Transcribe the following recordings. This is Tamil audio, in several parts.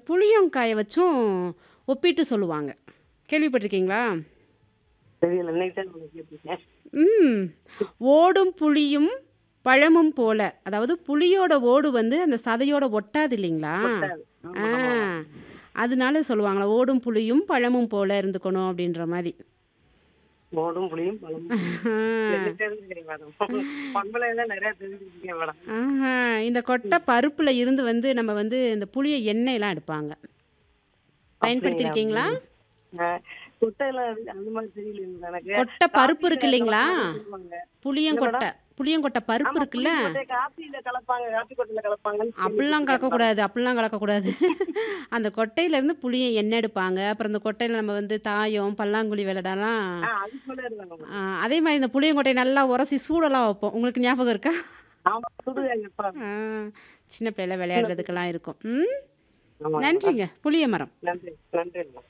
புளியங்காய வச்சும் ஒப்பிட்டு சொல்லுவாங்க கேள்விப்பட்டிருக்கீங்களா தெரியல இன்னைக்கு தான் உங்களுக்கு கேட்டிருக்கேன் ம் ஓடும் புளியும் பழமும் போல அதாவது புளியோட ஓடு வந்து அந்த சதையோட ஒட்டாது இல்லைங்களா ஆ அதனால சொல்லுவாங்களா ஓடும் புளியும் பழமும் போல இருந்துக்கணும் அப்படின்ற மாதிரி ஓடும் புளியும் பழமும் எனக்கு தெரிஞ்சுக்கிறேன் மேடம் பண்பலை எல்லாம் நிறைய தெரிஞ்சுக்கிட்டேன் மேடம் ஆஹா இந்த கொட்டை பருப்புல இருந்து வந்து நம்ம வந்து இந்த புளிய எண்ணெயெல்லாம் எடுப்பாங்க பயன்படுத்தியிருக்கீங்களா நான் கொட்டையில அந்த மாதிரி தெரியல எனக்கு கொட்டை பருப்பு இருக்கு இல்லைங்களா சொல்லுவாங்க. புளியங்கொட்டை புளியங்கொட்டை பருப்பு ஆமா, இருக்குல்ல புளி கொட்டையை காப்பியில கலப்பாங்க காப்பி கொட்டையில கலப்பாங்கன்னு அப்படிலாம் கலக்கக்கூடாது அப்படிலாம் கலக்கக்கூடாது அந்த கொட்டையிலேருந்து புளியை எண்ணெய் எடுப்பாங்க அப்புறம் இந்த கொட்டையில் நம்ம வந்து தாயம் பல்லாங்குழி விளையாடலாம் ஆ, அது சொல்ல இருக்காங்க ஆ, அதே மாதிரி இந்த புளியங்கொட்டையை நல்லா உரசி சூடெல்லாம் வைப்போம் உங்களுக்கு ஞாபகம் இருக்கா ஆமா சுடுகாங்க எப்ப ஆ, சின்ன பிள்ளைல விளையாடுறதுக்கெல்லாம் இருக்கும் ம் ஆமா. நன்றிங்க புளிய மரம் நன்றி நன்றி மேடம்.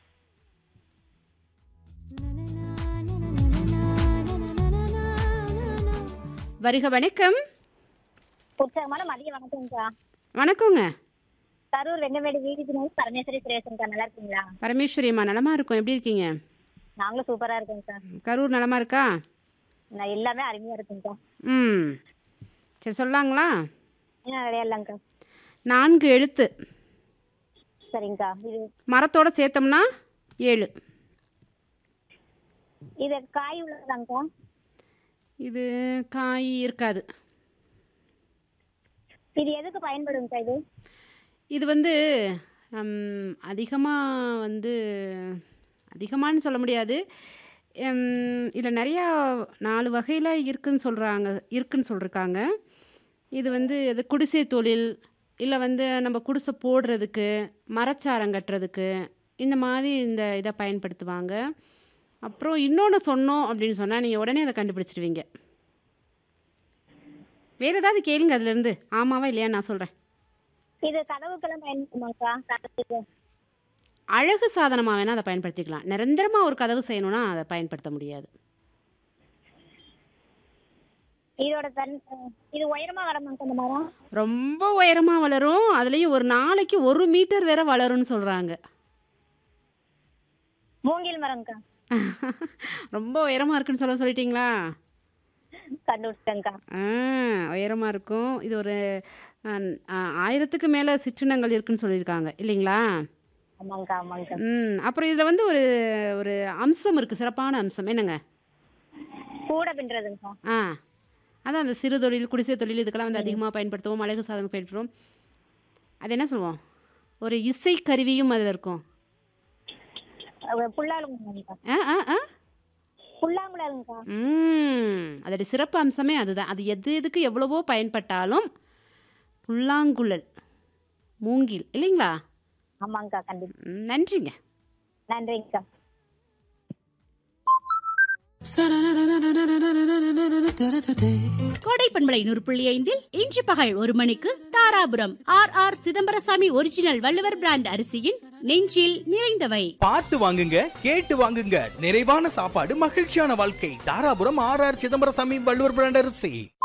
வருக வணக்கம் உற்சாகமான மதிய வணக்கம்க்கா வணக்கங்க கரூர் வெங்கமேடு வீதிக்கு பரமேஸ்வரி சுரேஷன்க்கா நல்லா இருக்கீங்களா பரமேஸ்வரி அம்மா நலமா இருக்கும் எப்படி இருக்கீங்க நாங்களும் சூப்பரா இருக்கோம்க்கா கரூர் நலமா இருக்கா நான் எல்லாமே அருமையா இருக்குங்கக்கா ம் சரி சொல்லாங்களா என்ன விளையாடலாங்க்கா நான்கு எழுத்து சரிங்கக்கா இது மரத்தோட சேர்த்தோம்னா ஏழு இது காய் உள்ளதாங்க்கா இது காய் இருக்காது இது எதுக்கு பயன்படுங்கக்கா இது இது வந்து அதிகமாக வந்து அதிகமான்னு சொல்ல முடியாது இதில் நிறையா நாலு வகையில் இருக்குன்னு சொல்கிறாங்க இருக்குன்னு சொல்லியிருக்காங்க இது வந்து இது குடிசை தொழில் இல்லை வந்து நம்ம குடிசை போடுறதுக்கு மரச்சாரம் கட்டுறதுக்கு இந்த மாதிரி இந்த இதை பயன்படுத்துவாங்க அப்புறம் இன்னொன்று சொன்னோம் அப்படின்னு சொன்னால் நீங்கள் உடனே அதை கண்டுபிடிச்சிடுவீங்க வேறு ஏதாவது கேளுங்க அதுலேருந்து ஆமாவா இல்லையா நான் சொல்கிறேன் இது கதவுக்கெல்லாம் பயன்படுமாக்கா கதவுக்கு அழகு சாதனமாக வேணால் அதை பயன்படுத்திக்கலாம் நிரந்தரமாக ஒரு கதவு செய்யணும்னா அதை பயன்படுத்த முடியாது இதோட தன் இது உயரமா வரமாங்க அந்த மரம் ரொம்ப உயரமாக வளரும் அதுலேயும் ஒரு நாளைக்கு ஒரு மீட்டர் வேற வளரும்னு சொல்கிறாங்க மூங்கில் மரம்க்கா ரொம்ப உயரமாக இருக்குன்னு சொல்ல சொல்லிட்டீங்களா கண்டுபிடிச்சிட்டேங்க்கா ஆ உயரமாக இருக்கும் இது ஒரு ஆ, ஆ, ஆயிரத்துக்கு மேலே சிற்றினங்கள் இருக்குன்னு சொல்லியிருக்காங்க இல்லைங்களா ஆமாங்கக்கா ஆமாங்கக்கா ம் அப்புறம் இதில் வந்து ஒரு ஒரு அம்சம் இருக்குது சிறப்பான அம்சம் என்னங்க கூட பின்றதுங்கக்கா ஆ அதான் அந்த சிறு தொழில் குடிசை தொழில் இதுக்கெல்லாம் வந்து அதிகமாக பயன்படுத்துவோம் அழகு சாதனம் பயன்படுத்துவோம் அது என்ன சொல்லுவோம் ஒரு இசை கருவியும் அதில் இருக்கும் புல்லாங்குழலுங்கக்கா ஆ ஆ ஆ புல்லாங்குழலுங்கக்கா ம் அதோட சிறப்பு அம்சமே அதுதான் அது எது எதுக்கு எவ்வளவோ பயன்பட்டாலும் புல்லாங்குழல் மூங்கில் இல்லைங்களா ஆமாங்கக்கா கண்டிப்பா ம், நன்றிங்க நன்றிங்கக்கா கோடை பண்பலை நூறு புள்ளி ஐந்தில் இன்று பகல் ஒரு மணிக்கு Dharapuram R R Chidambarasamy original Valluvar brand அரிசியின் நெஞ்சில் நிறைந்தவை பார்த்து வாங்குங்க கேட்டு வாங்குங்க நிறைவான சாப்பாடு மகிழ்ச்சியான வாழ்க்கை Dharapuram R R Chidambarasamy Valluvar brand அரிசி